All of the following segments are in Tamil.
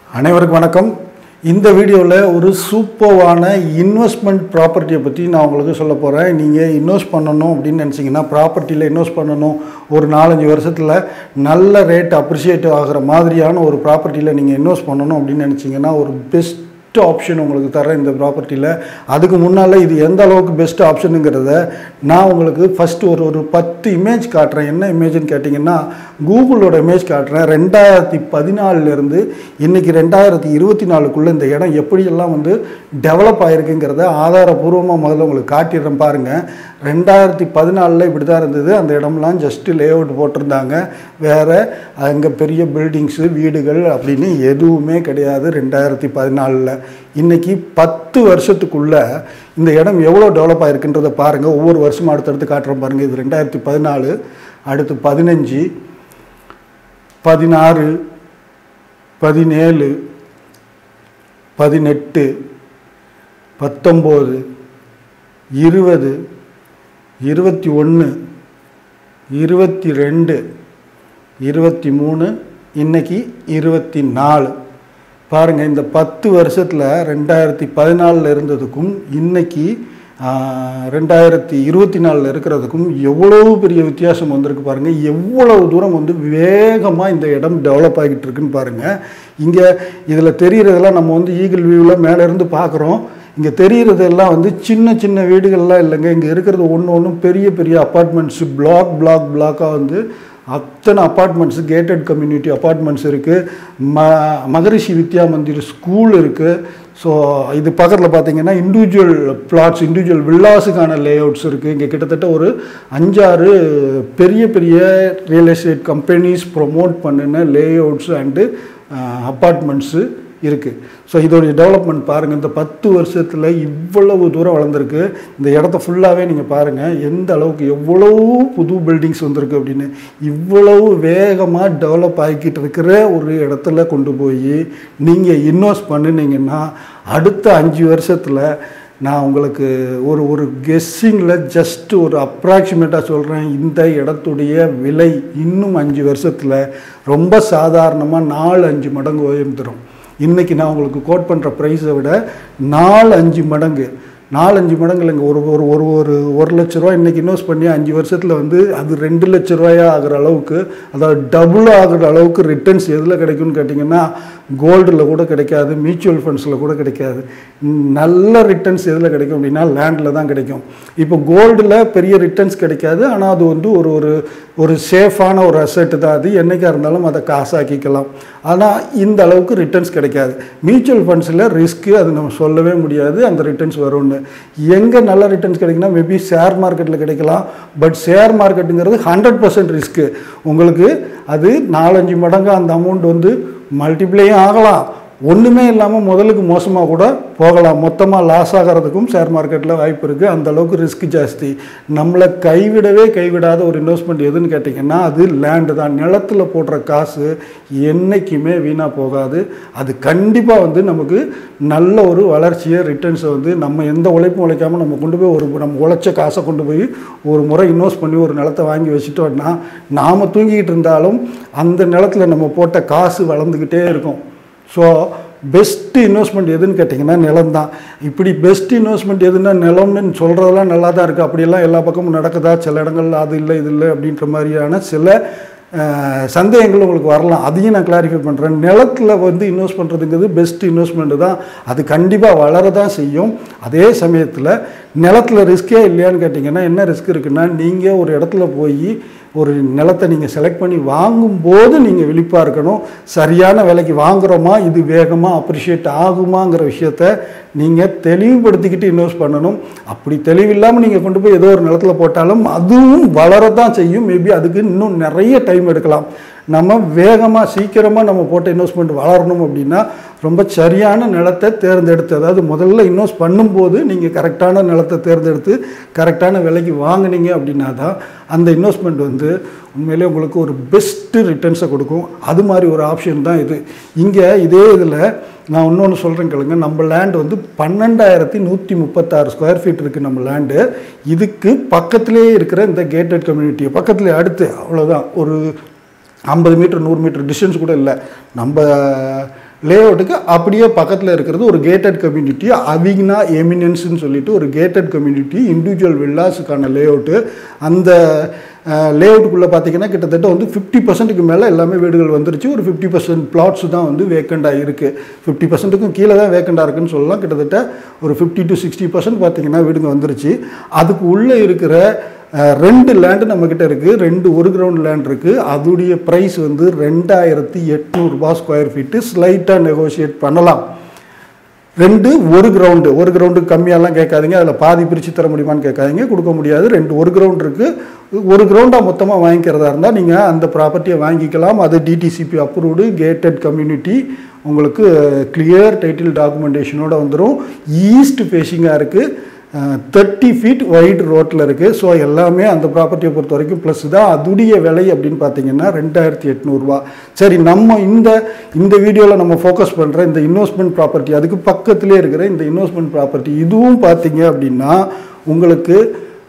அனைவருக்கும் வணக்கம் இந்த வீடியோவில் ஒரு சூப்பர்வான இன்வெஸ்ட்மெண்ட் ப்ராப்பர்ட்டியை பற்றி நான் உங்களுக்கு சொல்ல போகிறேன் நீங்கள் இன்வெஸ்ட் பண்ணணும் அப்படின்னு நினச்சிங்கன்னா ப்ராப்பர்ட்டியில் இன்வெஸ்ட் பண்ணணும் ஒரு நாலஞ்சு வருஷத்தில் நல்ல ரேட் அப்ரிஷியேட் ஆகிற மாதிரியான ஒரு ப்ராப்பர்ட்டியில் நீங்கள் இன்வெஸ்ட் பண்ணணும் அப்படின்னு நினச்சிங்கன்னா ஒரு பெஸ்ட் ஆப்ஷன் உங்களுக்கு தரேன் இந்த ப்ராப்பர்ட்டியில் அதுக்கு முன்னால் இது எந்த அளவுக்கு பெஸ்ட் ஆப்ஷனுங்கிறத நான் உங்களுக்கு ஃபஸ்ட்டு ஒரு ஒரு பத்து இமேஜ் காட்டுறேன் என்ன இமேஜ்னு கேட்டிங்கன்னா கூகுளோட இமேஜ் காட்டுறேன் ரெண்டாயிரத்தி பதினாலிருந்து இன்றைக்கி ரெண்டாயிரத்தி இருபத்தி நாலுக்குள்ளே இந்த இடம் எப்படியெல்லாம் வந்து டெவலப் ஆகிருக்குங்கிறத ஆதாரபூர்வமாக முதல்ல உங்களுக்கு காட்டிடுறேன் பாருங்கள் ரெண்டாயிரத்தி பதினாலில் இப்படி தான் இருந்தது அந்த இடம்லாம் ஜஸ்ட்டு லே அவுட் போட்டிருந்தாங்க வேறு அங்கே பெரிய பில்டிங்ஸு வீடுகள் அப்படின்னு எதுவுமே கிடையாது ரெண்டாயிரத்தி பதினாலில் இன்றைக்கி பத்து வருஷத்துக்குள்ளே இந்த இடம் எவ்வளோ டெவலப் ஆகிருக்குன்றதை பாருங்கள் ஒவ்வொரு வருஷமும் அடுத்தடுத்து காட்டுறோம் பாருங்கள் இது ரெண்டாயிரத்தி பதினாலு அடுத்து பதினஞ்சு பதினாறு பதினேழு பதினெட்டு பத்தொம்போது இருபது இருபத்தி ஒன்று இருபத்தி ரெண்டு இருபத்தி மூணு இன்னைக்கு இருபத்தி நாலு பாருங்கள் இந்த பத்து வருஷத்தில் ரெண்டாயிரத்தி பதினாலில் இருந்ததுக்கும் இன்னைக்கு ரெண்டாயிரத்தி இருபத்தி நாலில் இருக்கிறதுக்கும் எவ்வளவு பெரிய வித்தியாசம் வந்திருக்கு பாருங்கள் எவ்வளவு தூரம் வந்து வேகமாக இந்த இடம் டெவலப் ஆகிட்டு இருக்குன்னு பாருங்கள் இங்கே இதில் தெரிகிறதெல்லாம் நம்ம வந்து ஈகிள் வியூவில் மேலேருந்து பார்க்குறோம் இங்கே தெரிகிறதெல்லாம் வந்து சின்ன சின்ன வீடுகள்லாம் இல்லைங்க இங்கே இருக்கிறது ஒன்று ஒன்றும் பெரிய பெரிய அப்பார்ட்மெண்ட்ஸு பிளாக் பிளாக் பிளாக்காக வந்து அத்தனை அப்பார்ட்மெண்ட்ஸு கேட்டட் கம்யூனிட்டி அப்பார்ட்மெண்ட்ஸ் இருக்குது ம மகரிஷி வித்யா மந்திர் ஸ்கூல் இருக்குது ஸோ இது பக்கத்தில் பார்த்தீங்கன்னா இண்டிவிஜுவல் பிளாட்ஸ் இண்டிவிஜுவல் வில்லாஸுக்கான லே அவுட்ஸ் இருக்குது இங்கே கிட்டத்தட்ட ஒரு அஞ்சாறு பெரிய பெரிய ரியல் எஸ்டேட் கம்பெனிஸ் ப்ரொமோட் பண்ணின லே அவுட்ஸு அண்டு அப்பார்ட்மெண்ட்ஸு இருக்குது ஸோ இதோடைய டெவலப்மெண்ட் பாருங்கள் இந்த பத்து வருஷத்தில் இவ்வளவு தூரம் வளர்ந்துருக்கு இந்த இடத்த ஃபுல்லாகவே நீங்கள் பாருங்கள் எந்த அளவுக்கு எவ்வளவு புது பில்டிங்ஸ் வந்திருக்கு அப்படின்னு இவ்வளவு வேகமாக டெவலப் ஆகிக்கிட்டு இருக்கிற ஒரு இடத்துல கொண்டு போய் நீங்கள் இன்வெஸ்ட் பண்ணினீங்கன்னா அடுத்த அஞ்சு வருஷத்தில் நான் உங்களுக்கு ஒரு ஒரு கெஸ்ஸிங்கில் ஜஸ்ட் ஒரு அப்ராக்சிமேட்டாக சொல்கிறேன் இந்த இடத்துடைய விலை இன்னும் அஞ்சு வருஷத்தில் ரொம்ப சாதாரணமாக நாலு அஞ்சு மடங்கு உயர்ந்துடும் இன்றைக்கி நான் உங்களுக்கு கோட் பண்ணுற ப்ரைஸை விட நாலு அஞ்சு மடங்கு நாலஞ்சு மடங்கு இல்லைங்க ஒரு ஒரு ஒரு ஒரு ஒரு லட்ச ரூபா இன்றைக்கி இன்வெஸ்ட் பண்ணி அஞ்சு வருஷத்தில் வந்து அது ரெண்டு லட்ச ரூபாயாக ஆகிற அளவுக்கு அதாவது டபுள் ஆகிற அளவுக்கு ரிட்டர்ன்ஸ் எதில் கிடைக்கும்னு கேட்டிங்கன்னா கோல்டில் கூட கிடைக்காது மியூச்சுவல் ஃபண்ட்ஸில் கூட கிடைக்காது நல்ல ரிட்டர்ன்ஸ் எதில் கிடைக்கும் அப்படின்னா லேண்டில் தான் கிடைக்கும் இப்போ கோல்டில் பெரிய ரிட்டர்ன்ஸ் கிடைக்காது ஆனால் அது வந்து ஒரு ஒரு ஒரு சேஃபான ஒரு அசெட்டு தான் அது என்றைக்காக இருந்தாலும் அதை காசாக்கிக்கலாம் ஆனால் இந்த அளவுக்கு ரிட்டர்ன்ஸ் கிடைக்காது மியூச்சுவல் ஃபண்ட்ஸில் ரிஸ்க்கு அது நம்ம சொல்லவே முடியாது அந்த ரிட்டர்ன்ஸ் வரும்னு எங்கே நல்ல ரிட்டர்ன்ஸ் கிடைக்குன்னா மேபி ஷேர் மார்க்கெட்டில் கிடைக்கலாம் பட் ஷேர் மார்க்கெட்டுங்கிறது ஹண்ட்ரட் பர்சன்ட் ரிஸ்க்கு உங்களுக்கு அது நாலஞ்சு மடங்கு அந்த அமௌண்ட் வந்து மல்டிப்ளையும் ஆகலாம் ஒன்றுமே இல்லாமல் முதலுக்கு மோசமாக கூட போகலாம் மொத்தமாக லாஸ் ஆகிறதுக்கும் ஷேர் மார்க்கெட்டில் வாய்ப்பு இருக்குது அந்த அளவுக்கு ரிஸ்க் ஜாஸ்தி நம்மளை கைவிடவே கைவிடாத ஒரு இன்வெஸ்ட்மெண்ட் எதுன்னு கேட்டிங்கன்னா அது லேண்டு தான் நிலத்தில் போடுற காசு என்றைக்குமே வீணாக போகாது அது கண்டிப்பாக வந்து நமக்கு நல்ல ஒரு வளர்ச்சியை ரிட்டர்ன்ஸை வந்து நம்ம எந்த உழைப்பும் உழைக்காமல் நம்ம கொண்டு போய் ஒரு நம்ம உழைச்ச காசை கொண்டு போய் ஒரு முறை இன்வெஸ்ட் பண்ணி ஒரு நிலத்தை வாங்கி வச்சுட்டோம்னா நாம் தூங்கிக்கிட்டு இருந்தாலும் அந்த நிலத்தில் நம்ம போட்ட காசு வளர்ந்துக்கிட்டே இருக்கும் ஸோ பெஸ்ட்டு இன்வெஸ்ட்மெண்ட் எதுன்னு கேட்டிங்கன்னா நிலம் தான் இப்படி பெஸ்ட் இன்வெஸ்ட்மெண்ட் எதுன்னா நிலம்னு சொல்கிறதெல்லாம் நல்லா தான் இருக்குது அப்படியெல்லாம் எல்லா பக்கமும் நடக்குதா சில இடங்கள்ல அது இல்லை இது இல்லை அப்படின்ற மாதிரியான சில சந்தேகங்கள் உங்களுக்கு வரலாம் அதையும் நான் கிளாரிஃபை பண்ணுறேன் நிலத்தில் வந்து இன்வெஸ்ட் பண்ணுறதுங்கிறது பெஸ்ட் இன்வெஸ்ட்மெண்ட்டு தான் அது கண்டிப்பாக வளர தான் செய்யும் அதே சமயத்தில் நிலத்தில் ரிஸ்க்கே இல்லையான்னு கேட்டிங்கன்னா என்ன ரிஸ்க் இருக்குன்னா நீங்கள் ஒரு இடத்துல போய் ஒரு நிலத்தை நீங்கள் செலக்ட் பண்ணி வாங்கும்போது நீங்கள் விழிப்பாக இருக்கணும் சரியான விலைக்கு வாங்குகிறோமா இது வேகமாக அப்ரிஷியேட் ஆகுமாங்கிற விஷயத்த நீங்கள் தெளிவுபடுத்திக்கிட்டு இன்வெஸ்ட் பண்ணணும் அப்படி தெளிவில்லாமல் நீங்கள் கொண்டு போய் ஏதோ ஒரு நிலத்துல போட்டாலும் அதுவும் வளரத்தான் செய்யும் மேபி அதுக்கு இன்னும் நிறைய டைம் எடுக்கலாம் நம்ம வேகமாக சீக்கிரமாக நம்ம போட்ட இன்வெஸ்ட்மெண்ட் வளரணும் அப்படின்னா ரொம்ப சரியான நிலத்தை தேர்ந்தெடுத்து அதாவது முதல்ல இன்வெஸ்ட் பண்ணும்போது நீங்கள் கரெக்டான நிலத்தை தேர்ந்தெடுத்து கரெக்டான விலைக்கு வாங்கினீங்க அப்படின்னா தான் அந்த இன்வெஸ்ட்மெண்ட் வந்து உண்மையிலே உங்களுக்கு ஒரு பெஸ்ட்டு ரிட்டர்ன்ஸை கொடுக்கும் அது மாதிரி ஒரு ஆப்ஷன் தான் இது இங்கே இதே இதில் நான் இன்னொன்று சொல்கிறேன் கேளுங்க நம்ம லேண்ட் வந்து பன்னெண்டாயிரத்தி நூற்றி முப்பத்தாறு ஸ்கொயர் ஃபீட் இருக்குது நம்ம லேண்டு இதுக்கு பக்கத்துலேயே இருக்கிற இந்த கேட்டட் கம்யூனிட்டி பக்கத்துலேயே அடுத்து அவ்வளோதான் ஒரு ஐம்பது மீட்டர் நூறு மீட்டர் டிஸ்டன்ஸ் கூட இல்லை நம்ம லேஅவுட்டுக்கு அப்படியே பக்கத்தில் இருக்கிறது ஒரு கேட்டட் கம்யூனிட்டி அவிக்னா எமினன்ஸ்னு சொல்லிட்டு ஒரு கேட்டட் கம்யூனிட்டி இண்டிவிஜுவல் வில்லாஸுக்கான லேஅவுட்டு அந்த லேஅவுட்டுக்குள்ளே பார்த்தீங்கன்னா கிட்டத்தட்ட வந்து ஃபிஃப்டி பர்சன்ட்டுக்கு மேலே எல்லாமே வீடுகள் வந்துருச்சு ஒரு ஃபிஃப்டி பர்சன்ட் பிளாட்ஸ் தான் வந்து வேக்கண்டாக இருக்குது ஃபிஃப்டி பர்சன்ட்டுக்கும் கீழே தான் வேக்கண்டாக இருக்குன்னு சொல்லலாம் கிட்டத்தட்ட ஒரு ஃபிஃப்டி டு சிக்ஸ்டி பர்சன்ட் பார்த்தீங்கன்னா வீடுங்க வந்துருச்சு அதுக்கு உள்ளே இருக்கிற அஹ், ரெண்டு லேண்டு நம்மக்கிட்ட இருக்குது ரெண்டு ஒரு கிரவுண்ட் லேண்ட் இருக்குது அதோடைய ப்ரைஸ் வந்து ரெண்டாயிரத்தி எட்நூறுபா ஸ்கொயர் ஃபீட்டு ஸ்லைட்டாக நெகோஷியேட் பண்ணலாம் ரெண்டு ஒரு கிரவுண்டு ஒரு கிரவுண்டுக்கு கம்மியாலாம் கேட்காதீங்க அதில் பாதி பிரித்து தர முடியுமான்னு கேட்காதீங்க கொடுக்க முடியாது ரெண்டு ஒரு கிரவுண்ட் இருக்குது ஒரு கிரவுண்டாக மொத்தமாக வாங்கிக்கிறதா இருந்தால் நீங்கள் அந்த ப்ராப்பர்ட்டியை வாங்கிக்கலாம் அது டிடிசிபி அப்ரூவ்டு கேட்டட் கம்யூனிட்டி உங்களுக்கு கிளியர் டைட்டில் டாக்குமெண்டேஷனோட வந்துடும் ஈஸ்ட் ஃபேஷிங்காக இருக்குது தேர்ட்டி ஃபீட் வைட் ரோட்டில் இருக்குது ஸோ எல்லாமே அந்த ப்ராப்பர்ட்டியை பொறுத்த வரைக்கும் ப்ளஸ் தான் அதுடைய விலை அப்படின்னு பார்த்தீங்கன்னா ரெண்டாயிரத்தி எட்நூறுபா சரி நம்ம இந்த இந்த வீடியோவில் நம்ம ஃபோக்கஸ் பண்ணுற இந்த இன்வெஸ்ட்மெண்ட் ப்ராப்பர்ட்டி அதுக்கு பக்கத்துலேயே இருக்கிற இந்த இன்வெஸ்ட்மெண்ட் ப்ராப்பர்ட்டி இதுவும் பார்த்தீங்க அப்படின்னா உங்களுக்கு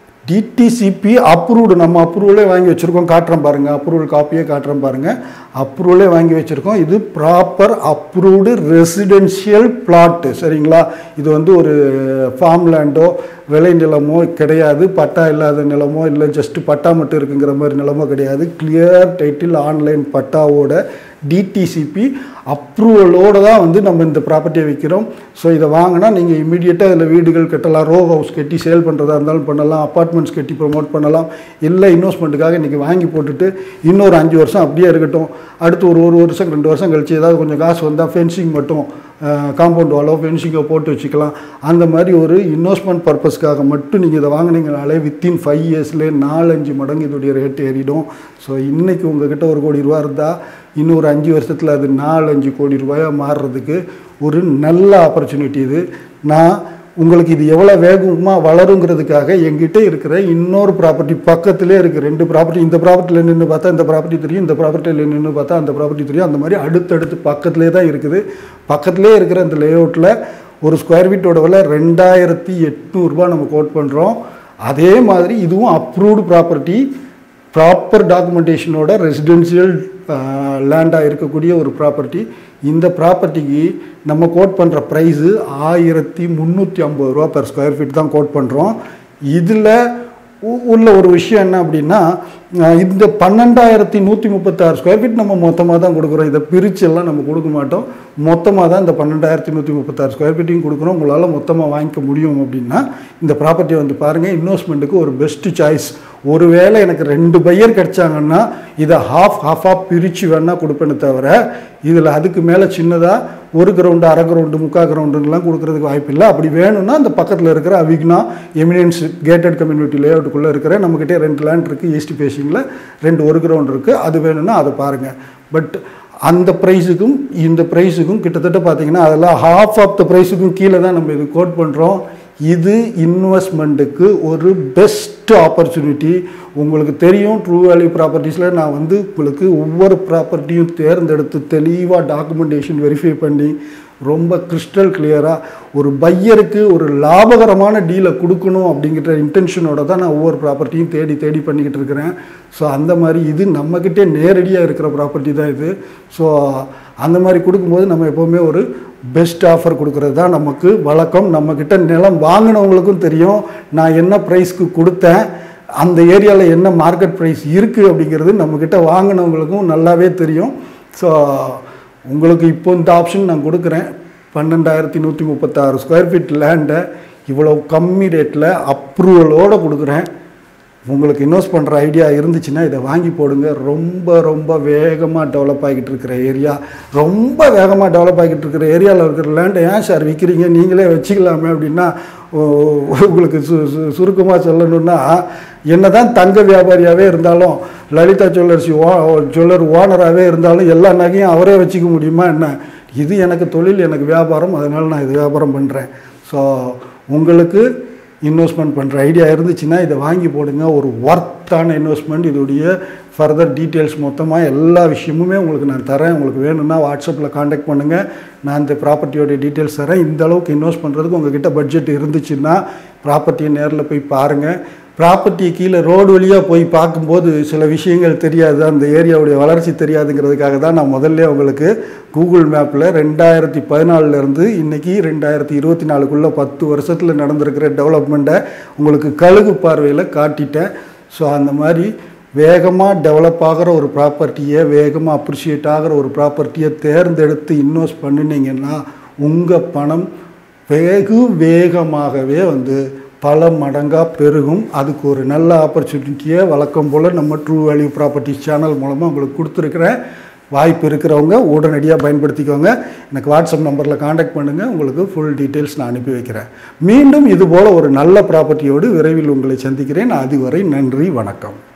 டிடிசிபி அப்ரூவ்டு நம்ம அப்ரூவலே வாங்கி வச்சுருக்கோம் காட்டுறோம் பாருங்கள் அப்ரூவல் காப்பியே காட்டுறோம் பாருங்கள் அப்ரூவலே வாங்கி வச்சுருக்கோம் இது ப்ராப்பர் அப்ரூவ்டு ரெசிடென்ஷியல் பிளாட்டு சரிங்களா இது வந்து ஒரு ஃபார்ம் லேண்டோ விளை நிலமோ கிடையாது பட்டா இல்லாத நிலமோ இல்லை ஜஸ்ட் பட்டா மட்டும் இருக்குங்கிற மாதிரி நிலமோ கிடையாது கிளியர் டைட்டில் ஆன்லைன் பட்டாவோட டிடிசிபி அப்ரூவலோடு தான் வந்து நம்ம இந்த ப்ராப்பர்ட்டியை விற்கிறோம் ஸோ இதை வாங்கினா நீங்கள் இமீடியட்டாக இதில் வீடுகள் கட்டலாம் ரோ ஹவுஸ் கட்டி சேல் பண்ணுறதா இருந்தாலும் பண்ணலாம் அப்பார்ட்மெண்ட்ஸ் கட்டி ப்ரொமோட் பண்ணலாம் இல்லை இன்வெஸ்ட்மெண்ட்டுக்காக இன்றைக்கி வாங்கி போட்டுட்டு இன்னொரு அஞ்சு வருஷம் அப்படியே இருக்கட்டும் அடுத்து ஒரு ஒரு வருஷம் ரெண்டு வருஷம் கழிச்சு ஏதாவது கொஞ்சம் காசு வந்தால் ஃபென்சிங் மட்டும் காம்பவுண்ட் வாலோ ஃபென்சிங்கோ போட்டு வச்சுக்கலாம் அந்த மாதிரி ஒரு இன்வெஸ்ட்மெண்ட் பர்பஸ்க்காக மட்டும் நீங்கள் இதை வாங்கினீங்கனாலே வித்தின் ஃபைவ் இயர்ஸ்லேயே நாலஞ்சு மடங்கு இதோடைய ரேட் ஏறிடும் ஸோ இன்றைக்கி உங்ககிட்ட ஒரு கோடி ரூபா இருந்தால் இன்னொரு அஞ்சு வருஷத்தில் அது நாலஞ்சு கோடி ரூபாயாக மாறுறதுக்கு ஒரு நல்ல ஆப்பர்ச்சுனிட்டி இது நான் உங்களுக்கு இது எவ்வளோ வேகமாக வளருங்கிறதுக்காக எங்கிட்ட இருக்கிற இன்னொரு ப்ராப்பர்ட்டி பக்கத்திலே இருக்குது ரெண்டு ப்ராப்பர்ட்டி இந்த ப்ராப்பர்ட்டியில் நின்று பார்த்தா இந்த ப்ராப்பர்ட்டி தெரியும் இந்த ப்ராப்பர்ட்டியில் நின்று பார்த்தா அந்த ப்ராப்பர்ட்டி தெரியும் அந்த மாதிரி அடுத்தடுத்து பக்கத்திலே தான் இருக்குது பக்கத்திலே இருக்கிற இந்த லேஅவுட்டில் ஒரு ஸ்கொயர் ஃபீட்டோட விலை ரெண்டாயிரத்தி எட்நூறுபா நம்ம கோட் பண்ணுறோம் அதே மாதிரி இதுவும் அப்ரூவ்டு ப்ராப்பர்ட்டி ப்ராப்பர் டாக்குமெண்டேஷனோட ரெசிடென்ஷியல் லேண்டாக இருக்கக்கூடிய ஒரு ப்ராப்பர்ட்டி இந்த ப்ராப்பர்ட்டிக்கு நம்ம கோட் பண்ணுற ப்ரைஸு ஆயிரத்தி முந்நூற்றி ஐம்பது ரூபா பெர் ஸ்கொயர் ஃபீட் தான் கோட் பண்ணுறோம் இதில் உ- உள்ள ஒரு விஷயம் என்ன அப்படின்னா அஹ் இந்த பன்னெண்டாயிரத்தி நூற்றி முப்பத்தாறு ஸ்கொயர் ஃபீட் நம்ம மொத்தமாக தான் கொடுக்குறோம் இதை பிரிச்சு எல்லாம் நம்ம கொடுக்க மாட்டோம் மொத்தமாக தான் இந்த பன்னெண்டாயிரத்தி நூற்றி முப்பத்தாறு ஸ்கொயர் ஃபீட்டையும் கொடுக்குறோம் உங்களால் மொத்தமாக வாங்கிக்க முடியும் அப்படின்னா இந்த ப்ராப்பர்ட்டியை வந்து பாருங்கள் இன்வெஸ்ட்மெண்ட்டுக்கு ஒரு பெஸ்ட்டு சாய்ஸ் ஒருவேளை எனக்கு ரெண்டு பையர் கிடைச்சாங்கன்னா இதை ஹாஃப் ஹாஃபாக பிரித்து வேணால் கொடுப்பேனே தவிர இதில் அதுக்கு மேலே சின்னதாக ஒரு கிரவுண்டு அரை கிரவுண்டு முக்கால் கிரவுண்டுலாம் கொடுக்கறதுக்கு வாய்ப்பு இல்லை அப்படி வேணும்னா அந்த பக்கத்தில் இருக்கிற அவிக்னா எமினன்ஸ் கேட்டட் கம்யூனிட்டி லேஅவுட்டுக்குள்ளே இருக்கிற நம்மக்கிட்டே ரெண்டு லேண்ட் இருக்குது ஈஸ்ட் பேசிங்கில் ரெண்டு ஒரு கிரவுண்ட் இருக்குது அது வேணும்னா அதை பாருங்கள் பட் அந்த ப்ரைஸுக்கும் இந்த ப்ரைஸுக்கும் கிட்டத்தட்ட பார்த்தீங்கன்னா அதெல்லாம் ஹாஃப் ஆஃப் த ப்ரைஸுக்கும் கீழே தான் நம்ம இது கோட் பண்ணுறோம் இது இன்வெஸ்ட்மெண்ட்டுக்கு ஒரு பெஸ்ட் ஆப்பர்ச்சுனிட்டி உங்களுக்கு தெரியும் ட்ரூ வேல்யூ ப்ராப்பர்ட்டிஸில் நான் வந்து உங்களுக்கு ஒவ்வொரு ப்ராப்பர்ட்டியும் தேர்ந்தெடுத்து தெளிவாக டாக்குமெண்டேஷன் வெரிஃபை பண்ணி ரொம்ப கிறிஸ்டல் கிளியராக ஒரு பையருக்கு ஒரு லாபகரமான டீலை கொடுக்கணும் அப்படிங்கிற இன்டென்ஷனோட தான் நான் ஒவ்வொரு ப்ராப்பர்ட்டியும் தேடி தேடி பண்ணிக்கிட்டு இருக்கிறேன் ஸோ அந்த மாதிரி இது நம்மக்கிட்டே நேரடியாக இருக்கிற ப்ராப்பர்ட்டி தான் இது ஸோ அந்த மாதிரி கொடுக்கும்போது நம்ம எப்போவுமே ஒரு பெஸ்ட் ஆஃபர் கொடுக்கறது தான் நமக்கு வழக்கம் நம்மக்கிட்ட நிலம் வாங்கினவங்களுக்கும் தெரியும் நான் என்ன ப்ரைஸ்க்கு கொடுத்தேன் அந்த ஏரியாவில் என்ன மார்க்கெட் ப்ரைஸ் இருக்குது அப்படிங்கிறது நம்மக்கிட்ட வாங்கினவங்களுக்கும் நல்லாவே தெரியும் ஸோ உங்களுக்கு இப்போ இந்த ஆப்ஷன் நான் கொடுக்குறேன் பன்னெண்டாயிரத்தி நூற்றி முப்பத்தாறு ஸ்கொயர் ஃபீட் லேண்டை இவ்வளோ கம்மி ரேட்டில் அப்ரூவலோடு கொடுக்குறேன் உங்களுக்கு இன்வெஸ்ட் பண்ணுற ஐடியா இருந்துச்சுன்னா இதை வாங்கி போடுங்க ரொம்ப ரொம்ப வேகமாக டெவலப் ஆகிட்டு இருக்கிற ஏரியா ரொம்ப வேகமாக டெவலப் ஆகிட்டு இருக்கிற ஏரியாவில் இருக்கிற லேண்டை ஏன் சார் விற்கிறீங்க நீங்களே வச்சுக்கலாமே அப்படின்னா ஓ, உங்களுக்கு சு சு சுருக்கமாக சொல்லணும்னா என்ன தான் தங்க வியாபாரியாகவே இருந்தாலும் லலிதா ஜுவல்லர்ஸ் ஓ ஜுவல்லர் ஓனராகவே இருந்தாலும் எல்லா நகையும் அவரே வச்சுக்க முடியுமா என்ன இது எனக்கு தொழில் எனக்கு வியாபாரம் அதனால் நான் இது வியாபாரம் பண்ணுறேன் ஸோ உங்களுக்கு இன்வெஸ்ட்மெண்ட் பண்ணுற ஐடியா இருந்துச்சுன்னா இதை வாங்கி போடுங்க ஒரு ஒர்த்தான இன்வெஸ்ட்மெண்ட் இதோடைய ஃபர்தர் டீட்டெயில்ஸ் மொத்தமாக எல்லா விஷயமுமே உங்களுக்கு நான் தரேன் உங்களுக்கு வேணும்னா வாட்ஸ்அப்பில் காண்டாக்ட் பண்ணுங்கள் நான் இந்த ப்ராப்பர்ட்டியோடைய டீட்டெயில்ஸ் தரேன் இந்த அளவுக்கு இன்வெஸ்ட் பண்ணுறதுக்கு உங்ககிட்ட பட்ஜெட் இருந்துச்சுன்னா ப்ராப்பர்ட்டியை நேரில் போய் பாருங்கள் ப்ராப்பர்ட்டியை கீழே ரோடு வழியாக போய் பார்க்கும்போது சில விஷயங்கள் தெரியாது அந்த ஏரியாவுடைய வளர்ச்சி தெரியாதுங்கிறதுக்காக தான் நான் முதல்ல உங்களுக்கு கூகுள் மேப்பில் ரெண்டாயிரத்தி பதினாலிருந்து இன்றைக்கி ரெண்டாயிரத்தி இருபத்தி நாலுக்குள்ளே பத்து வருஷத்தில் நடந்திருக்கிற டெவலப்மெண்ட்டை உங்களுக்கு கழுகு பார்வையில் காட்டிட்டேன் ஸோ அந்த மாதிரி வேகமாக டெவலப் ஆகிற ஒரு ப்ராப்பர்ட்டியை வேகமாக அப்ரிஷியேட் ஆகிற ஒரு ப்ராப்பர்ட்டியை தேர்ந்தெடுத்து இன்வெஸ்ட் பண்ணினீங்கன்னா உங்கள் பணம் வெகு வேகமாகவே வந்து பல மடங்காக பெருகும் அதுக்கு ஒரு நல்ல ஆப்பர்ச்சுனிட்டியை வழக்கம் போல் நம்ம ட்ரூ வேல்யூ ப்ராப்பர்ட்டிஸ் சேனல் மூலமாக உங்களுக்கு கொடுத்துருக்குறேன் வாய்ப்பு இருக்கிறவங்க உடனடியாக பயன்படுத்திக்கோங்க எனக்கு வாட்ஸ்அப் நம்பரில் காண்டாக்ட் பண்ணுங்கள் உங்களுக்கு ஃபுல் டீட்டெயில்ஸ் நான் அனுப்பி வைக்கிறேன் மீண்டும் இதுபோல் ஒரு நல்ல ப்ராப்பர்ட்டியோடு விரைவில் உங்களை சந்திக்கிறேன் அதுவரை நன்றி வணக்கம்